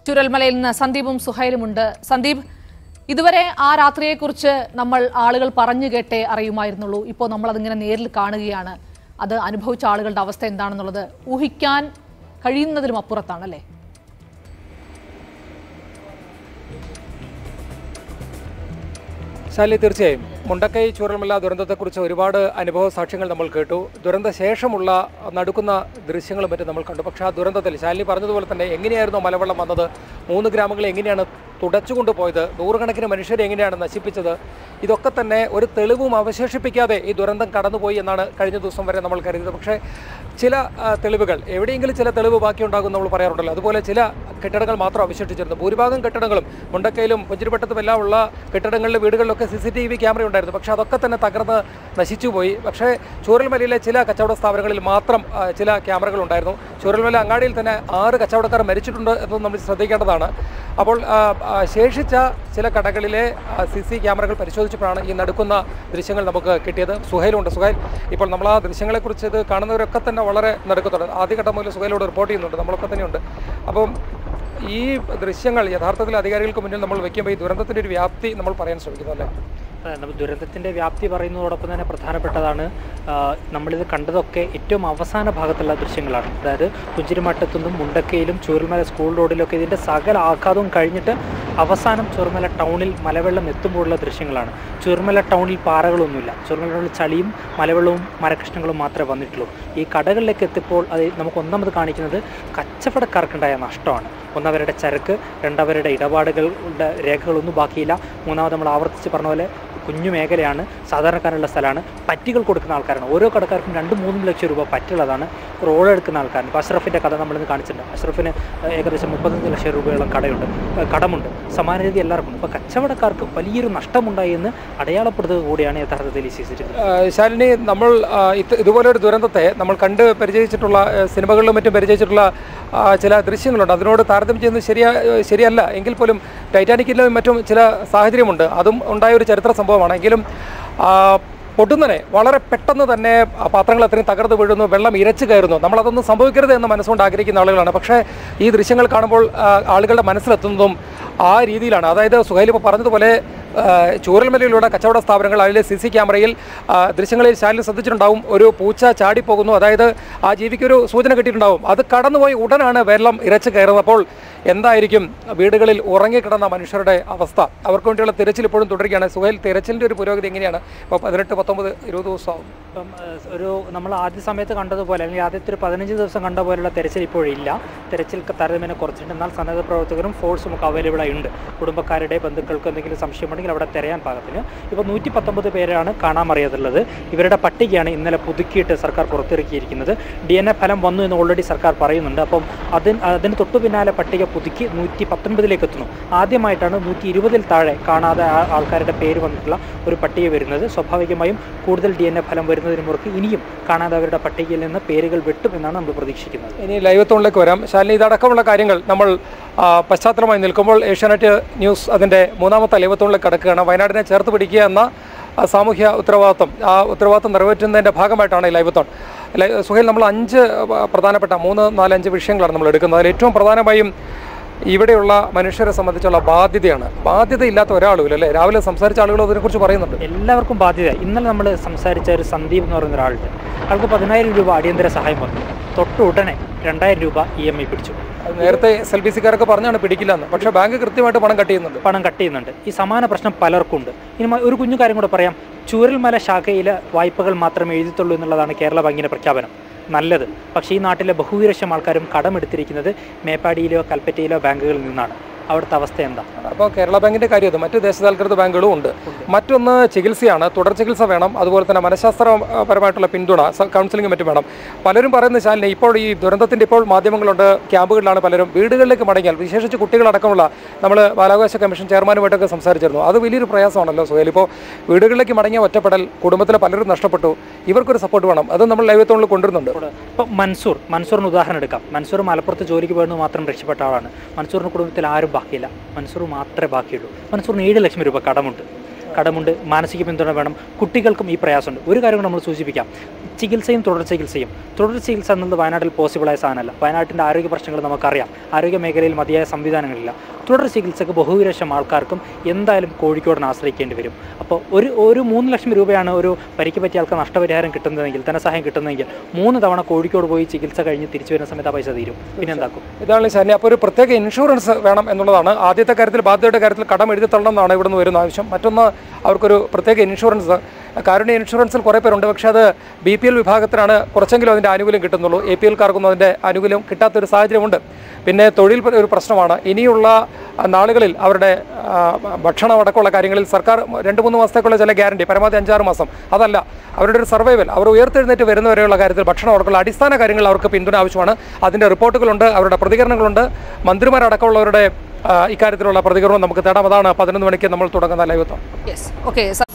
ചുരൽമലയിൽ നിന്ന് സന്ദീപും സുഹൈലുമുണ്ട് സന്ദീപ് ഇതുവരെ ആ രാത്രിയെക്കുറിച്ച് നമ്മൾ ആളുകൾ പറഞ്ഞു കേട്ടേ അറിയുമായിരുന്നുള്ളൂ ഇപ്പോൾ നമ്മൾ അതിങ്ങനെ നേരിൽ കാണുകയാണ് അത് അനുഭവിച്ച ആളുകളുടെ അവസ്ഥ എന്താണെന്നുള്ളത് ഊഹിക്കാൻ കഴിയുന്നതിലും അപ്പുറത്താണല്ലേ ശാലി തീർച്ചയായും മുണ്ടക്കൈ ചൂരൽമല ദുരന്തത്തെക്കുറിച്ച് ഒരുപാട് അനുഭവ സാക്ഷ്യങ്ങൾ നമ്മൾ കേട്ടു ദുരന്ത ശേഷമുള്ള നടുക്കുന്ന ദൃശ്യങ്ങളും മറ്റും നമ്മൾ കണ്ടു പക്ഷേ ആ ദുരന്തത്തിൽ ശാലിനി പറഞ്ഞതുപോലെ തന്നെ എങ്ങനെയായിരുന്നു മലവെള്ളം വന്നത് മൂന്ന് ഗ്രാമങ്ങളെ എങ്ങനെയാണ് തുടച്ചുകൊണ്ട് പോയത് നൂറുകണക്കിന് മനുഷ്യരെ എങ്ങനെയാണ് നശിപ്പിച്ചത് ഇതൊക്കെ തന്നെ ഒരു തെളിവും അവശേഷിപ്പിക്കാതെ ഈ ദുരന്തം കടന്നുപോയി എന്നാണ് കഴിഞ്ഞ ദിവസം വരെ നമ്മൾ കരുതിയത് പക്ഷേ ചില ആ, തെളിവുകൾ എവിടെയെങ്കിലും ചില തെളിവ് ബാക്കിയുണ്ടാകും നമ്മൾ പറയാറുണ്ടല്ലോ അതുപോലെ ചില കെട്ടിടങ്ങൾ മാത്രം അവശേഷിച്ചിരുന്നു ഭൂരിഭാഗം കെട്ടിടങ്ങളും മുണ്ടക്കയിലും പുഞ്ചിരിപ്പട്ടത്തും എല്ലാം ഉള്ള കെട്ടിടങ്ങളിലും വീടുകളിലൊക്കെ C C T V camera ഉണ്ടായിരുന്നു പക്ഷേ അതൊക്കെ തന്നെ തകർന്ന് നശിച്ചുപോയി പക്ഷേ ചൂരൽമലയിലെ ചില കച്ചവട സ്ഥാപനങ്ങളിൽ മാത്രം ആ, ചില ക്യാമറകൾ ഉണ്ടായിരുന്നു ചൂരൽമല അങ്ങാടിയിൽ തന്നെ ആറ് കച്ചവടക്കാർ മരിച്ചിട്ടുണ്ട് എന്ന് നമ്മൾ ശ്രദ്ധിക്കേണ്ടതാണ് അപ്പോൾ ആ, ആ, ശേഷിച്ച ചില കടകളിലെ സി സി ക്യാമറകൾ പരിശോധിച്ചപ്പോഴാണ് ഈ നടുക്കുന്ന ദൃശ്യങ്ങൾ നമുക്ക് കിട്ടിയത് സുഹൈലുണ്ട് സുഹൈൽ ഇപ്പോൾ നമ്മൾ ആ ദൃശ്യങ്ങളെക്കുറിച്ച് ഇത് കാണുന്നവരൊക്കെ തന്നെ വളരെ നടുക്കത്തുണ്ട് ആദ്യഘട്ടം മുതൽ സുഹൈലോട് റിപ്പോർട്ട് ചെയ്യുന്നുണ്ട് നമ്മളൊക്കെ തന്നെയുണ്ട് അപ്പം ഈ ദൃശ്യങ്ങൾ യഥാർത്ഥത്തിൽ അധികാരികൾക്ക് മുന്നിൽ നമ്മൾ വെക്കുമ്പോൾ ഈ ദുരന്തത്തിൻ്റെ ഒരു വ്യാപ്തി നമ്മൾ പറയാൻ ശ്രമിക്കുന്നു അല്ലേ അതെ, നമ്മൾ ദുരന്തത്തിൻ്റെ വ്യാപ്തി പറയുന്നതോടൊപ്പം തന്നെ പ്രധാനപ്പെട്ടതാണ് ആ, നമ്മളിത് കണ്ടതൊക്കെ ഏറ്റവും അവസാന ഭാഗത്തുള്ള ദൃശ്യങ്ങളാണ് അതായത് പുഞ്ചിരിമട്ടത്തുനിന്നും മുണ്ടക്കയിലും ചൂരൽമല സ്കൂൾ റോഡിലൊക്കെ ഇതിൻ്റെ സകല ആഘാതവും കഴിഞ്ഞിട്ട് അവസാനം ചൂർമല ടൗണിൽ മലവെള്ളം എത്തുമ്പോഴുള്ള ദൃശ്യങ്ങളാണ് ചൂർമല ടൗണിൽ പാറകളൊന്നുമില്ല ചൂർമല ടൗണിൽ ചളിയും മലവെള്ളവും മരകഷ്ണങ്ങളും മാത്രമേ വന്നിട്ടുള്ളൂ ഈ കടകളിലേക്ക് എത്തിയപ്പോൾ അത് നമുക്ക് ഒന്നാമത് കാണിക്കുന്നത് കച്ചവടക്കാർക്കുണ്ടായ നഷ്ടമാണ് ഒന്നവരുടെ ചരക്ക് രണ്ടവരുടെ ഇടപാടുകളുടെ രേഖകളൊന്നും ബാക്കിയില്ല മൂന്നാമത് നമ്മൾ ആവർത്തിച്ച് പറഞ്ഞ പോലെ കുഞ്ഞു മേഖലയാണ് സാധാരണക്കാരുള്ള സ്ഥലമാണ് പറ്റികൾ കൊടുക്കുന്ന ആൾക്കാരാണ് ഓരോ കടക്കാർക്കും രണ്ടും മൂന്നും ലക്ഷം രൂപ പറ്റുള്ളതാണ് റോൾ എടുക്കുന്ന ആൾക്കാരാണ് ഇപ്പോൾ അഷ്റഫിൻ്റെ കഥ നമ്മളിന്ന് കാണിച്ചിട്ടുണ്ട് അഷ്റഫിന് ഏകദേശം മുപ്പത്തഞ്ച് ലക്ഷം രൂപയോളം കടയുണ്ട് ഏഹ് കടമുണ്ട് സമാന രീതി എല്ലാവർക്കും ഉണ്ട് അപ്പോൾ കച്ചവടക്കാർക്ക് വലിയൊരു നഷ്ടമുണ്ടായി എന്ന് അടയാളപ്പെടുത്തുക കൂടിയാണ് യഥാർത്ഥത്തിൽ ഈ സി സി ടി വി ആ, ശാലിനി നമ്മൾ ആ, ഇത് ഇതുപോലെ ഒരു ദുരന്തത്തെ നമ്മൾ കണ്ട് പരിചയിച്ചിട്ടുള്ള ആ, സിനിമകളിലും മറ്റും പരിചയിച്ചിട്ടുള്ള ആ, ചില ദൃശ്യങ്ങളുണ്ട് അതിനോട് താരതമ്യം ചെയ്യുന്നത് ശരിയാ ശരിയല്ല എങ്കിൽ പോലും ടൈറ്റാനിക്കിലും മറ്റും ചില സാഹചര്യമുണ്ട് അതും ഉണ്ടായ ഒരു ചരിത്ര സംഭവമാണ് എങ്കിലും ആ, പൊട്ടുന്നനെ വളരെ പെട്ടെന്ന് തന്നെ ആ പാത്രങ്ങൾ അത്രയും തകർന്നു വീഴുന്നു വെള്ളം ഇരച്ചു കയറുന്നു നമ്മളതൊന്നും സംഭവിക്കരുത് എന്ന് മനസ്സുകൊണ്ട് ആഗ്രഹിക്കുന്ന ആളുകളാണ് പക്ഷേ ഈ ദൃശ്യങ്ങൾ കാണുമ്പോൾ ആ, ആളുകളുടെ മനസ്സിലെത്തുന്നതും ആ രീതിയിലാണ് അതായത് സുഹൈൽ ഇപ്പോൾ പറഞ്ഞതുപോലെ ആ, ചൂരൽമലയിലൂടെ കച്ചവട സ്ഥാപനങ്ങൾ അതിലെ സി സി ക്യാമറയിൽ ആ, ദൃശ്യങ്ങളിൽ ശാലിൽ ശ്രദ്ധിച്ചിട്ടുണ്ടാവും ഒരു പൂച്ച ചാടിപ്പോകുന്നു അതായത് ആ ജീവിക്കൊരു സൂചന കിട്ടിയിട്ടുണ്ടാവും അത് കടന്നുപോയി ഉടനാണ് വെള്ളം ഇരച്ചു കയറുന്നത് അപ്പോൾ എന്തായിരിക്കും വീടുകളിൽ ഉറങ്ങിക്കിടന്ന മനുഷ്യരുടെ അവസ്ഥ അവർക്ക് വേണ്ടിയുള്ള തിരച്ചിൽ ഇപ്പോഴും തുടരുകയാണ് സുഹൈൽ തിരച്ചിലിൻ്റെ ഒരു പുരോഗതി എങ്ങനെയാണ് ഇപ്പോൾ പതിനെട്ട് പത്തൊമ്പത് ഇരുപത് ദിവസമാവും ഇപ്പം ഏഹ്, ഒരു നമ്മൾ ആദ്യ സമയത്ത് കണ്ടതുപോലെ അല്ലെങ്കിൽ ആദ്യത്തെ ഒരു പതിനഞ്ച് ദിവസം കണ്ട പോലെയുള്ള തെരച്ചിൽ ഇപ്പോഴില്ല തെരച്ചിൽ താരതമ്യേന കുറച്ചിട്ടുണ്ട് എന്നാൽ സന്നദ്ധ പ്രവർത്തകരും ഫോഴ്സും ഒക്കെ അവൈലബിൾ ആയി ഉണ്ട് കുടുംബക്കാരുടെ ബന്ധുക്കൾക്ക് എന്തെങ്കിലും സംശയമുണ്ടെങ്കിൽ അവിടെ തിരയാൻ പാകത്തിന് ഇപ്പോൾ നൂറ്റി പത്തൊമ്പത് പേരാണ് കാണാമറിയാതുള്ളത് ഇവരുടെ പട്ടികയാണ് ഇന്നലെ പുതുക്കിയിട്ട് സർക്കാർ പുറത്തിറക്കിയിരിക്കുന്നത് ഡി എൻ എ ഫലം വന്നു എന്ന് ഓൾറെഡി സർക്കാർ പറയുന്നുണ്ട് അപ്പം അതിന് അതിന് തൊട്ടു പിന്നാലെ പട്ടിക പുതുക്കി നൂറ്റി പത്തൊൻപതിലേക്ക് എത്തുന്നു ആദ്യമായിട്ടാണ് നൂറ്റി ഇരുപതിൽ താഴെ കാണാതെ ആ- ആൾക്കാരുടെ പേര് വന്നിട്ടുള്ള ഒരു പട്ടിക വരുന്നത് സ്വാഭാവികമായും കൂടുതൽ ഡി എൻ എ ഫലം വരുന്നതിന് മുറക്ക് ഇനിയും കാണാത്തവരുടെ പട്ടികയിൽ നിന്ന് പേരുകൾ വെട്ടും എന്നാണ് നമ്മൾ പ്രതീക്ഷിക്കുന്നത് ഇനി ലൈവത്തോണിലേക്ക് വരാം ശാലിനി ഇതടക്കമുള്ള കാര്യങ്ങൾ നമ്മൾ ആ, പശ്ചാത്തലമായി നിൽക്കുമ്പോൾ ഏഷ്യാനെറ്റ് ന്യൂസ് അതിൻ്റെ മൂന്നാമത്തെ ലൈവത്തോണിലേക്ക് കടക്കുകയാണ് വയനാടിനെ ചേർത്ത് പിടിക്കുക എന്ന ആ, സാമൂഹ്യ ഉത്തരവാദിത്വം ആ ഉത്തരവാദിത്വം നിറവേറ്റുന്നതിൻ്റെ ഭാഗമായിട്ടാണ് ഈ ലൈവത്തോൺ ലൈ- സുഹൈൽ നമ്മൾ അഞ്ച് ആ, പ്രധാനപ്പെട്ട മൂന്ന് നാല് അഞ്ച് വിഷയങ്ങളാണ് നമ്മൾ എടുക്കുന്നത് അതിൽ ഏറ്റവും പ്രധാനമായും ഇവിടെയുള്ള മനുഷ്യരെ സംബന്ധിച്ചുള്ള ബാധ്യതയാണ് ബാധ്യതയില്ലാത്ത ഒരാളും അല്ലേ രാവിലെ സംസാരിച്ച ആളുകൾ അതിനെക്കുറിച്ച് പറയുന്നുണ്ട് എല്ലാവർക്കും ബാധ്യത ഇന്നലെ നമ്മൾ സംസാരിച്ച ഒരു സന്ദീപ് എന്ന് പറയുന്ന ഒരാളുണ്ട് ആൾക്ക് പതിനായിരം രൂപ അടിയന്തര സഹായം വന്നു തൊട്ട് ഉടനെ രണ്ടായിരം രൂപ ഇ എം ഐ പിടിച്ചു അത് നേരത്തെ എസ് എൽ ബി സിക്കാരൊക്കെ പറഞ്ഞാണ് പിടിക്കില്ല എന്ന് പക്ഷേ ബാങ്ക് കൃത്യമായിട്ട് പണം കട്ട് ചെയ്യുന്നുണ്ട് പണം കട്ട് ചെയ്യുന്നുണ്ട് ഈ സമാന പ്രശ്നം പലർക്കും ഉണ്ട് ഇനി മ- ഒരു കുഞ്ഞു കാര്യം കൂടെ പറയാം ചൂരൽമല ശാഖയിലെ വായ്പകൾ മാത്രമേ എഴുതിത്തുള്ളൂ എന്നുള്ളതാണ് കേരള ബാങ്കിന്റെ പ്രഖ്യാപനം നല്ലത് പക്ഷേ ഈ നാട്ടിലെ ബഹുഭൂരിപക്ഷം ആൾക്കാരും കടമെടുത്തിരിക്കുന്നത് മേപ്പാടിയിലോ കൽപ്പറ്റയിലോ ബാങ്കുകളിൽ നിന്നാണ് അവിടുത്തെ അവസ്ഥ എന്താ അപ്പോൾ കേരള ബാങ്കിന്റെ കാര്യം അത് മറ്റ് ദേശസാൽകൃത ബാങ്കുകളും ഉണ്ട് മറ്റൊന്ന് ചികിത്സയാണ് തുടർ ചികിത്സ വേണം അതുപോലെ തന്നെ മനഃശാസ്ത്രപരമായിട്ടുള്ള പിന്തുണ സ- കൗൺസിലിംഗ് മറ്റും വേണം പലരും പറയുന്ന ശാലിനെ ഇപ്പോൾ ഈ ദുരന്തത്തിന്റെ ഇപ്പോൾ മാധ്യമങ്ങളുണ്ട് ക്യാമ്പുകളിലാണ് പലരും വീടുകളിലേക്ക് മടങ്ങിയാൽ വിശേഷിച്ച് കുട്ടികളടക്കമുള്ള നമ്മൾ ബാലാവകാശ കമ്മീഷൻ ചെയർമാനുമായിട്ടൊക്കെ സംസാരിച്ചിരുന്നു അത് വലിയൊരു പ്രയാസമാണല്ലോ സുഹേൽ ഇപ്പോൾ വീടുകളിലേക്ക് മടങ്ങിയ ഒറ്റപ്പെടൽ കുടുംബത്തിലെ പലരും നഷ്ടപ്പെട്ടു ഇവർക്കൊരു സപ്പോർട്ട് വേണം അത് നമ്മൾ ലൈവത്തോണിൽ കൊണ്ടുവരുന്നുണ്ട് ഇപ്പോൾ മൻസൂർ മൻസൂറിന് ഉദാഹരണം എടുക്കാം മൻസൂർ മലപ്പുറത്ത് ജോലിക്ക് പോയെന്ന് മാത്രം രക്ഷപ്പെട്ട ആളാണ് മൻസൂറിന് കുടുംബത്തിൽ ആരും ബാക്കിയില്ല മൻസൂർ മാത്രമേ ബാക്കിയുള്ളൂ മൻസൂറിന് ഏഴ് ലക്ഷം രൂപ കടമുണ്ട് കടമുണ്ട് മാനസിക പിന്തുണ വേണം കുട്ടികൾക്കും ഈ പ്രയാസമുണ്ട് ഒരു കാര്യം കൂടെ നമ്മൾ സൂചിപ്പിക്കാം ചികിത്സയും തുടർ ചികിത്സയും തുടർ ചികിത്സ എന്നത് വയനാട്ടിൽ പോസിബിളായ സാധനമല്ല വയനാട്ടിൻ്റെ ആരോഗ്യ പ്രശ്നങ്ങൾ നമുക്കറിയാം ആരോഗ്യ മേഖലയിൽ മതിയായ സംവിധാനങ്ങളില്ല തുടർ ചികിത്സക്ക് ബഹുഭൂരിപക്ഷം ആൾക്കാർക്കും എന്തായാലും കോഴിക്കോടിനെ ആശ്രയിക്കേണ്ടി വരും അപ്പോൾ ഒരു ഒരു മൂന്ന് ലക്ഷം രൂപയാണ് ഒരു പരിക്ക് പറ്റിയ ആൾക്ക് നഷ്ടപരിഹാരം കിട്ടുന്നതെങ്കിൽ ധനസഹായം കിട്ടുന്നതെങ്കിൽ മൂന്ന് തവണ കോഴിക്കോട് പോയി ചികിത്സ കഴിഞ്ഞ് തിരിച്ചു വരുന്ന സമയത്ത് ആ പൈസ തീരും പിന്നെ എന്താക്കും ഇതാണ് ശാലിനി അപ്പോൾ ഒരു പ്രത്യേക ഇൻഷുറൻസ് വേണം എന്നുള്ളതാണ് ആദ്യത്തെ കാര്യത്തിൽ ബാധ്യതയുടെ കാര്യത്തിൽ കടം എഴുതി തള്ളണം എന്നാണ് ഇവിടുന്ന് വരുന്ന ആവശ്യം മറ്റൊന്ന് അവർക്കൊരു പ്രത്യേക ഇൻഷുറൻസ് കാരുണ്യ ഇൻഷുറൻസിൽ കുറേ പേരുണ്ട് പക്ഷേ അത് ബി പി എൽ വിഭാഗത്തിനാണ് കുറച്ചെങ്കിലും അതിൻ്റെ ആനുകൂല്യം കിട്ടുന്നുള്ളൂ എ പി എൽക്കാർക്കൊന്നും അതിൻ്റെ ആനുകൂല്യം കിട്ടാത്തൊരു സാഹചര്യമുണ്ട് പിന്നെ തൊഴിൽ പ- ഒരു പ്രശ്നമാണ് ഇനിയുള്ള ആ, നാളുകളിൽ അവരുടെ ആ, ഭക്ഷണം അടക്കമുള്ള കാര്യങ്ങളിൽ സർക്കാർ രണ്ട് മൂന്ന് മാസത്തേക്കുള്ള ചില ഗ്യാരണ്ടി പരമാവധി അഞ്ചാറ് മാസം അതല്ല അവരുടെ ഒരു സർവൈവൽ അവർ ഉയർത്തെഴുന്നേറ്റ് വരുന്നവരെയുള്ള കാര്യത്തിൽ ഭക്ഷണം അടക്കമുള്ള അടിസ്ഥാന കാര്യങ്ങൾ അവർക്ക് പിന്തുണ ആവശ്യമാണ് അതിൻ്റെ റിപ്പോർട്ടുകളുണ്ട് അവരുടെ പ്രതികരണങ്ങളുണ്ട് മന്ത്രിമാരടക്കമുള്ളവരുടെ ആ, ഇക്കാര്യത്തിലുള്ള പ്രതികരണം നമുക്ക് തേടാം അതാണ് പതിനൊന്ന് മണിക്ക് നമ്മൾ തുടങ്ങുന്ന ലൈവത്വം യെസ് ഓക്കെ